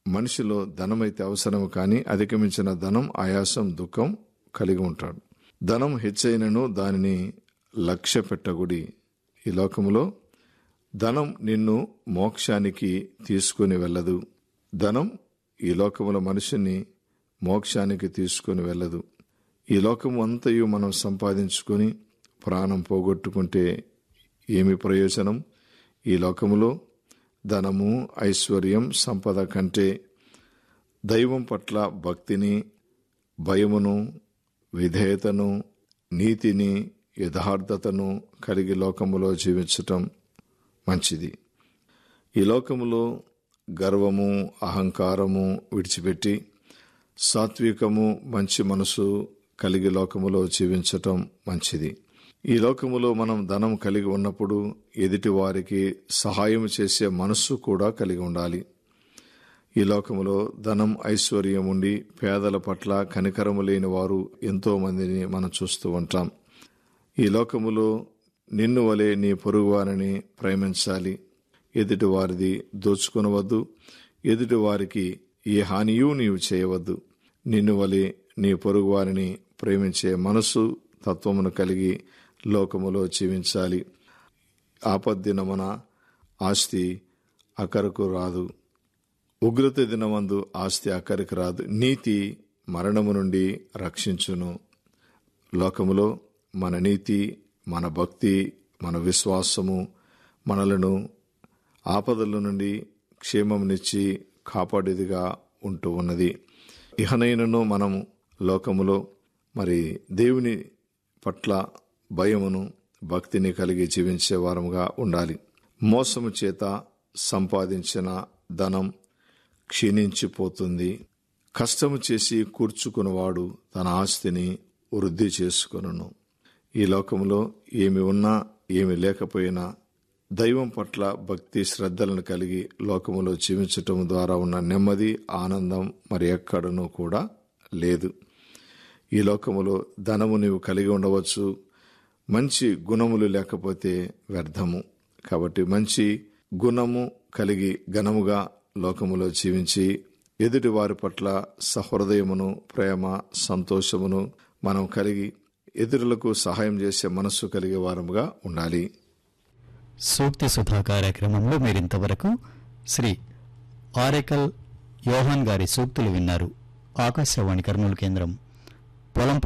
మనిషిలో ధనమైతే అవసరం కానీ అధిగమించిన ధనం ఆయాసం దుఃఖం కలిగి ఉంటాడు ధనం హెచ్చైనను దానిని లక్ష్య పెట్టగుడి ఈ లోకములో ధనం నిన్ను మోక్షానికి తీసుకుని వెళ్ళదు ధనం ఈ లోకములో మనిషిని మోక్షానికి తీసుకుని వెళ్ళదు ఈ లోకము అంతయు మనం సంపాదించుకొని ప్రాణం పోగొట్టుకుంటే ఏమి ప్రయోజనం ఈ లోకములో ధనము ఐశ్వర్యం సంపద కంటే దైవం పట్ల భక్తిని భయమును విధేయతను నీతిని యథార్థతను కలిగి లోకములో జీవించటం మంచిది ఈ లోకములో గర్వము అహంకారము విడిచిపెట్టి సాత్వికము మంచి మనసు కలిగి లోకములో జీవించటం మంచిది ఈ లోకములో మనం ధనం కలిగి ఉన్నప్పుడు ఎదుటి వారికి సహాయం చేసే మనస్సు కూడా కలిగి ఉండాలి ఈ లోకములో ధనం ఐశ్వర్యం ఉండి పేదల పట్ల కనికరము లేని వారు ఎంతో మందిని మనం చూస్తూ ఉంటాం ఈ లోకములో నిన్ను వలె నీ పొరుగువారిని ప్రేమించాలి ఎదుటి వారిది దోచుకునవద్దు ఎదుటి వారికి ఏ హానియూ నీవు చేయవద్దు నిన్ను వలె నీ పొరుగువారిని ప్రేమించే మనస్సు తత్వమును కలిగి లోకములో జీవించాలి ఆపద్దినమున ఆస్తి అకరకు రాదు ఉగ్రత దినమందు ఆస్తి అక్కడికి రాదు నీతి మరణము నుండి రక్షించును లోకములో మన నీతి మన భక్తి మన విశ్వాసము మనలను ఆపదల నుండి క్షేమమునిచ్చి కాపాడేదిగా ఉంటూ ఉన్నది ఇహనైనను మనము లోకములో మరి దేవుని పట్ల భయమును భక్తిని కలిగి జీవించే వారముగా ఉండాలి మోసము చేత సంపాదించిన ధనం క్షీణించిపోతుంది కష్టము చేసి కూర్చుకున్నవాడు తన ఆస్తిని వృద్ధి చేసుకొనును ఈ లోకంలో ఏమి ఉన్నా ఏమి లేకపోయినా దైవం పట్ల భక్తి శ్రద్ధలను కలిగి లోకములో జీవించటం ద్వారా ఉన్న నెమ్మది ఆనందం మరి ఎక్కడనూ కూడా లేదు ఈ లోకములో ధనము నీవు కలిగి ఉండవచ్చు మంచి గుణములు లేకపోతే వ్యర్థము కాబట్టి మంచి గుణము కలిగి ఘనముగా లోకములో జీవించి ఎదుటి వారి పట్ల సహృదయమును ప్రేమ సంతోషమును మనం కలిగి ఇతరులకు సహాయం చేసే మనస్సు కలిగే వారముగా ఉండాలి సూక్తి సుధా కార్యక్రమంలో మీరింతవరకు శ్రీ ఆరేకల్ యోహాన్ గారి సూక్తులు విన్నారు ఆకాశవాణి కర్నూలు కేంద్రం పొలం